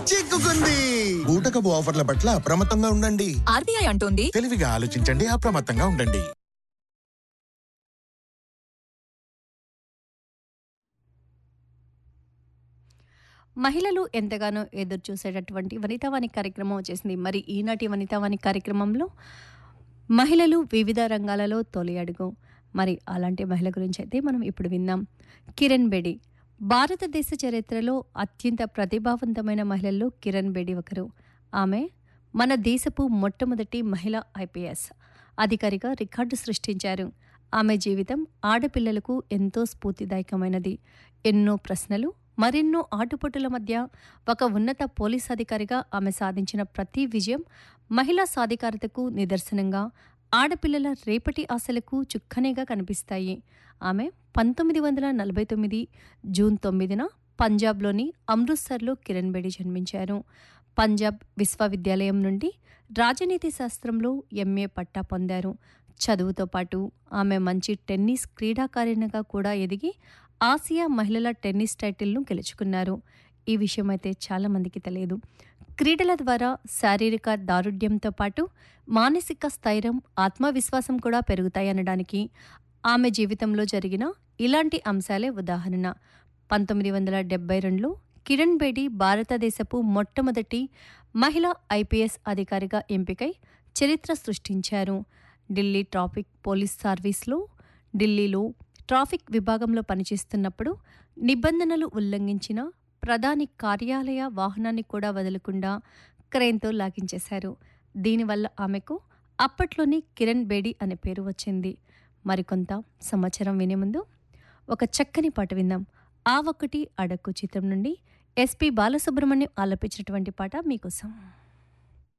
చిక్కుకుంది బూటకపు ఆఫర్ల పట్ల అప్రమత్తంగా ఉండండి ఆర్బీఐ అంటోంది తెలివిగా ఆలోచించండి అప్రమత్తంగా ఉండండి మహిళలు ఎంతగానో ఎదురు చూసేటటువంటి వనితావాణి కార్యక్రమం వచ్చేసింది మరి ఈనాటి వనితావాణి కార్యక్రమంలో మహిళలు వివిధ రంగాలలో తొలి అడుగు మరి అలాంటి మహిళ గురించి అయితే మనం ఇప్పుడు విందాం కిరణ్ బేడి భారతదేశ చరిత్రలో అత్యంత ప్రతిభావంతమైన మహిళల్లో కిరణ్ బేడి ఒకరు ఆమె మన దేశపు మొట్టమొదటి మహిళ ఐపీఎస్ అధికారిగా రికార్డు సృష్టించారు ఆమె జీవితం ఆడపిల్లలకు ఎంతో స్ఫూర్తిదాయకమైనది ఎన్నో ప్రశ్నలు మరెన్నో ఆటుపోటుల మధ్య ఒక ఉన్నత పోలీస్ అధికారిగా ఆమె సాధించిన ప్రతి విజయం మహిళా సాధికారతకు నిదర్శనంగా ఆడపిల్లల రేపటి ఆశలకు చుక్కనేగా కనిపిస్తాయి ఆమె పంతొమ్మిది వందల నలభై తొమ్మిది జూన్ తొమ్మిదిన పంజాబ్లోని అమృత్సర్లో కిరణ్ బేడి జన్మించారు పంజాబ్ విశ్వవిద్యాలయం నుండి రాజనీతి శాస్త్రంలో ఎంఏ పట్టా పొందారు చదువుతో పాటు ఆమె మంచి టెన్నిస్ క్రీడాకారిణిగా కూడా ఎదిగి ఆసియా మహిళల టెన్నిస్ టైటిల్ను గెలుచుకున్నారు ఈ విషయం అయితే చాలామందికి తెలియదు క్రీడల ద్వారా శారీరక దారుఢ్యంతో పాటు మానసిక స్థైర్యం ఆత్మవిశ్వాసం కూడా పెరుగుతాయనడానికి ఆమె జీవితంలో జరిగిన ఇలాంటి అంశాలే ఉదాహరణ పంతొమ్మిది వందల డెబ్బై రెండులో కిరణ్ బేడి భారతదేశపు మొట్టమొదటి మహిళా ఐపీఎస్ అధికారిగా ఎంపికై చరిత్ర సృష్టించారు ఢిల్లీ ట్రాఫిక్ పోలీస్ సర్వీస్లో ఢిల్లీలో ట్రాఫిక్ విభాగంలో పనిచేస్తున్నప్పుడు నిబంధనలు ఉల్లంఘించిన ప్రధాని కార్యాలయ వాహనాన్ని కూడా వదలకుండా క్రెయిన్తో లాగించేశారు దీనివల్ల ఆమెకు అప్పట్లోని కిరణ్ బేడి అనే పేరు వచ్చింది మరికొంత సమాచారం వినే ముందు ఒక చక్కని పాట విందాం ఆ ఒక్కటి అడక్కు చిత్రం నుండి ఎస్పి బాలసుబ్రహ్మణ్యం ఆలపించినటువంటి పాట మీకోసం